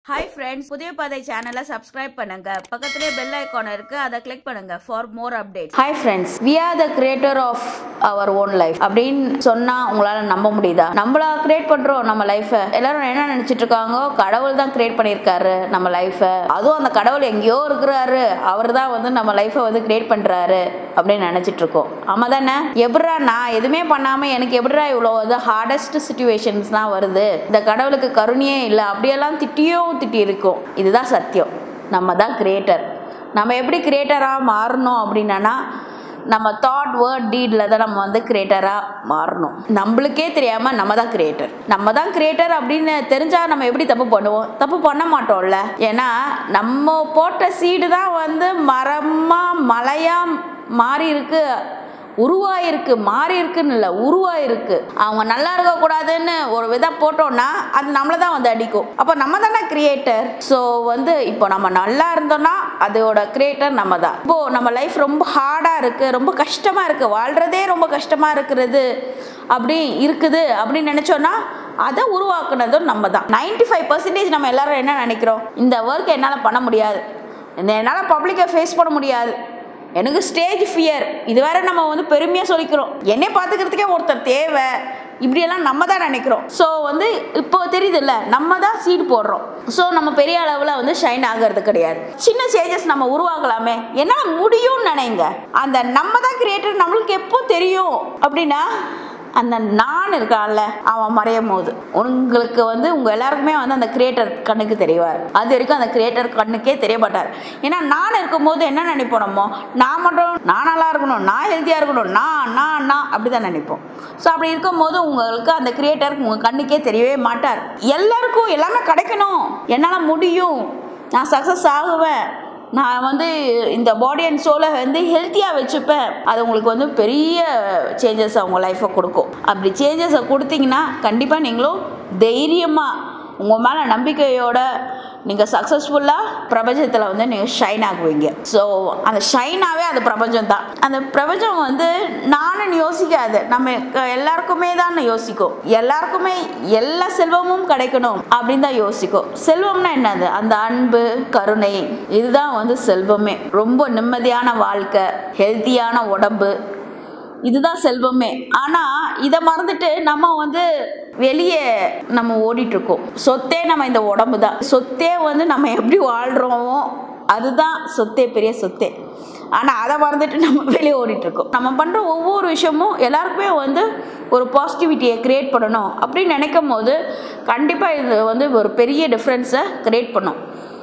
hi friends புதிய பாதை சேனலை சப்ஸ்கிரைப் பண்ணுங்க பக்கத்திலே பெல் ஐகான் இருக்கு அதை கிளிக் பண்ணுங்க for more update hi friends we are the creator of our own life அப்படின்னு சொன்னா உங்களால நம்ப முடியுதா நம்மளா கிரியேட் பண்றோம் நம்ம லைஃபை எல்லாரும் என்ன நினைச்சிட்டு இருக்காங்க கடவுள் தான் கிரியேட் பண்ணியிருக்காரு நம்ம லைஃபை அதுவும் அந்த கடவுள் எங்கேயோ இருக்கிறாரு அவர் தான் வந்து நம்ம லைஃபை வந்து கிரியேட் பண்றாரு அப்படின்னு நினைச்சிட்டு இருக்கோம் ஆமா தானே எப்படா நான் எதுவுமே பண்ணாம எனக்கு எப்படா இவ்வளோ வந்து ஹார்டஸ்ட் சுச்சுவேஷன்ஸ்லாம் வருது இந்த கடவுளுக்கு கருணையே இல்லை அப்படியெல்லாம் திட்டியும் திட்டி இருக்கும் இதுதான் சத்தியம் நம்ம தான் கிரியேட்டர் நம்ம எப்படி கிரியேட்டராக மாறணும் அப்படின்னா நம்ம தாட் வேர்ட் டீடில் தான் நம்ம வந்து கிரியேட்டராக மாறணும் நம்மளுக்கே தெரியாமல் நம்ம தான் கிரியேட்டர் நம்ம தான் கிரியேட்டர் அப்படின்னு தெரிஞ்சால் நம்ம எப்படி தப்பு பண்ணுவோம் தப்பு பண்ண மாட்டோம்ல ஏன்னா நம்ம போட்ட சீடு தான் வந்து மரமாக மலையாக மாறி இருக்கு உருவாயிருக்கு மாறி இருக்குன்னு இல்லை உருவாயிருக்கு அவங்க நல்லா இருக்கக்கூடாதுன்னு ஒரு விதை போட்டோம்னா அது நம்மளை தான் வந்து அடிக்கும் அப்போ நம்ம தானே கிரியேட்டர் ஸோ வந்து இப்போ நம்ம நல்லா இருந்தோம்னா அதோட கிரியேட்டர் நம்ம தான் இப்போ நம்ம லைஃப் ரொம்ப ஹார்டாக இருக்குது ரொம்ப கஷ்டமாக இருக்குது வாழ்கிறதே ரொம்ப கஷ்டமாக இருக்கிறது அப்படி இருக்குது அப்படின்னு நினச்சோன்னா அதை உருவாக்குனதும் நம்ம தான் நைன்டி ஃபைவ் பர்சன்டேஜ் நம்ம எல்லாரும் என்ன நினைக்கிறோம் இந்த ஒர்க் என்னால் பண்ண முடியாது இந்த என்னால் பப்ளிக்கை ஃபேஸ் பண்ண முடியாது எனக்கு ஸ்டேஜ் ஃபியர் இது வேற நம்ம வந்து பெருமையாக சொல்லிக்கிறோம் என்னை பார்த்துக்கிறதுக்கே ஒருத்தர் தேவை இப்படியெல்லாம் நம்ம தான் நினைக்கிறோம் ஸோ வந்து இப்போ தெரியுதுல்ல நம்ம தான் சீடு போடுறோம் ஸோ நம்ம பெரிய அளவில் வந்து ஷைன் ஆகிறது கிடையாது சின்ன சேஞ்சஸ் நம்ம உருவாக்கலாமே என்னால் முடியும்னு நினைங்க அந்த நம்ம தான் கிரியேட்டர் நம்மளுக்கு எப்போ தெரியும் அப்படின்னா அந்த நான் இருக்கான்ல அவன் மறையும் போது உங்களுக்கு வந்து உங்கள் எல்லாருக்குமே வந்து அந்த கிரியேட்டர் கண்ணுக்கு தெரிவார் அது வரைக்கும் அந்த கிரியேட்டர் கண்ணுக்கே தெரிய மாட்டார் ஏன்னா நான் இருக்கும்போது என்ன நினைப்போம் நம்ம நான் மட்டும் நான் நல்லா இருக்கணும் நான் ஹெல்த்தியாக இருக்கணும் நான் நான் நான் அப்படி தான் நினைப்போம் ஸோ அப்படி இருக்கும்போது உங்களுக்கு அந்த கிரியேட்டர் உங்கள் கண்ணுக்கே தெரியவே மாட்டார் எல்லாருக்கும் எல்லாமே கிடைக்கணும் என்னால் முடியும் நான் சக்ஸஸ் ஆகுவேன் நான் வந்து இந்த பாடி அண்ட் சோலை வந்து ஹெல்த்தியாக வச்சுப்பேன் அது உங்களுக்கு வந்து பெரிய சேஞ்சஸ் அவங்க லைஃப்பை கொடுக்கும் அப்படி சேஞ்சஸை கொடுத்தீங்கன்னா கண்டிப்பாக நீங்களும் தைரியமாக உங்கள் மேலே நம்பிக்கையோட நீங்கள் சக்ஸஸ்ஃபுல்லாக பிரபஞ்சத்தில் வந்து நீங்கள் ஷைன் ஆகுவீங்க ஸோ அந்த ஷைனாகவே அது பிரபஞ்சம் தான் அந்த பிரபஞ்சம் வந்து நானும் யோசிக்காது நம்ம க- எல்லாருக்குமே தான் யோசிக்கும் எல்லாருக்குமே எல்லா செல்வமும் கிடைக்கணும் அப்படின்னு தான் யோசிக்கும் செல்வம்னா என்னது அந்த அன்பு கருணை இதுதான் வந்து செல்வமே ரொம்ப நிம்மதியான வாழ்க்கை ஹெல்த்தியான உடம்பு இதுதான் செல்வமே ஆனால் இதை மறந்துட்டு நம்ம வந்து வெளியே நம்ம ஓடிட்டு இருக்கோம் சொத்தே நம்ம இந்த உடம்பு தான் சொத்தே வந்து நம்ம எப்படி வாழ்கிறோமோ அதுதான் சொத்தே பெரிய சொத்தே ஆனால் அதை மறந்துட்டு நம்ம வெளியே ஓடிட்டு இருக்கோம் நம்ம பண்ணுற ஒவ்வொரு விஷயமும் எல்லாருக்குமே வந்து ஒரு பாசிட்டிவிட்டியை க்ரியேட் பண்ணணும் அப்படின்னு நினைக்கும் போது கண்டிப்பாக இது வந்து ஒரு பெரிய டிஃப்ரென்ஸை க்ரியேட் பண்ணும்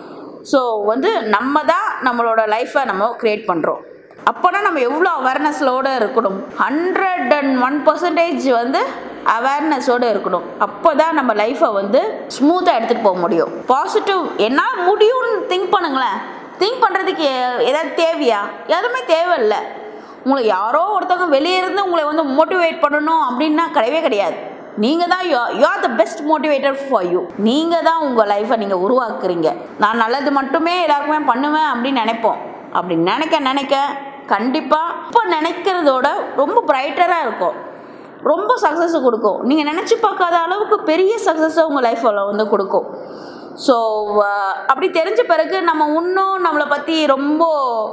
ஸோ வந்து நம்ம தான் நம்மளோட லைஃப்பை நம்ம க்ரியேட் பண்ணுறோம் அப்போனா நம்ம எவ்வளோ அவேர்னஸோடு இருக்கணும் ஹண்ட்ரட் அண்ட் ஒன் பர்சன்டேஜ் வந்து அவேர்னஸோடு இருக்கணும் அப்போ தான் நம்ம லைஃப்பை வந்து ஸ்மூத்தாக எடுத்துகிட்டு போக முடியும் பாசிட்டிவ் என்னால் முடியும்னு திங்க் பண்ணுங்களேன் திங்க் பண்ணுறதுக்கு ஏதாவது தேவையா எதுவுமே தேவையில்லை உங்களை யாரோ ஒருத்தவங்க வெளியே இருந்து உங்களை வந்து மோட்டிவேட் பண்ணணும் அப்படின்னா கிடையவே கிடையாது நீங்கள் தான் yo you are the best motivator for you நீங்கள் தான் உங்கள் லைஃப்பை நீங்கள் உருவாக்குறீங்க நான் நல்லது மட்டுமே எல்லாருக்குமே பண்ணுவேன் அப்படின்னு நினைப்போம் அப்படி நினைக்க நினைக்க கண்டிப்பாக இப்போ நினைக்கிறதோட ரொம்ப பிரைட்டராக இருக்கும் ரொம்ப சக்ஸஸ் கொடுக்கும் நீங்கள் நினச்சி பார்க்காத அளவுக்கு பெரிய சக்ஸஸை உங்கள் லைஃப்பில் வந்து கொடுக்கும் ஸோ அப்படி தெரிஞ்ச பிறகு நம்ம இன்னும் நம்மளை பற்றி ரொம்ப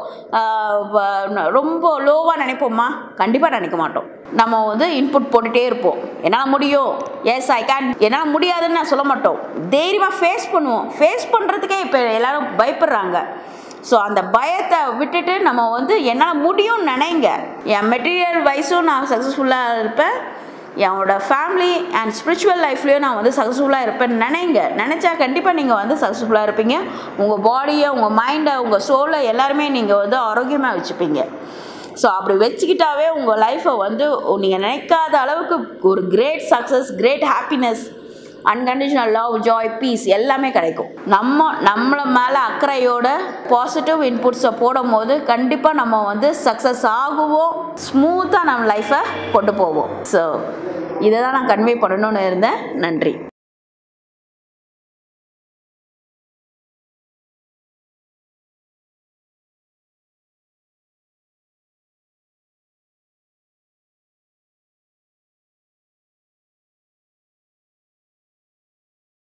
ஆஹ், வ- ரொம்ப லோவாக நினைப்போமா கண்டிப்பாக நினைக்க மாட்டோம் நம்ம வந்து இன்புட் போட்டுகிட்டே இருப்போம் என்னால் முடியும் எஸ் ஐ கேன் என்னால் முடியாதுன்னு நான் சொல்ல மாட்டோம் தைரியமாக ஃபேஸ் பண்ணுவோம் ஃபேஸ் பண்ணுறதுக்கே இப்போ எல்லாரும் பயப்படுறாங்க ஸோ அந்த பயத்தை விட்டுட்டு நம்ம வந்து என்னால் முடியும்னு நினைங்க என் மெட்டீரியல் வைஸும் நான் சக்ஸஸ்ஃபுல்லாக இருப்பேன் என்னோட ஃபேமிலி அண்ட் ஸ்பிரிச்சுவல் லைஃப்லேயும் நான் வந்து சக்ஸஸ்ஃபுல்லாக இருப்பேன்னு நினைங்க நினச்சா கண்டிப்பாக நீங்கள் வந்து சக்ஸஸ்ஃபுல்லாக இருப்பீங்க உங்கள் பாடியை உங்கள் மைண்டை உங்கள் சோலை எல்லாருமே நீங்கள் வந்து ஆரோக்கியமாக வச்சுப்பீங்க ஸோ அப்படி வச்சுக்கிட்டாவே உங்கள் லைஃப்பை வந்து நீங்கள் நினைக்காத அளவுக்கு ஒரு great success great happiness unconditional love joy peace எல்லாமே கிடைக்கும் நம்ம நம்மள மேலே அக்கறையோட பாசிட்டிவ் இன்புட்ஸை போடும் போது கண்டிப்பாக நம்ம வந்து சக்ஸஸ் ஆகுவோம் ஸ்மூத்தாக நம்ம லைஃப்பை கொண்டு போவோம் ஸோ இதை தான் நான் கன்வே பண்ணணும்னு இருந்தேன் நன்றி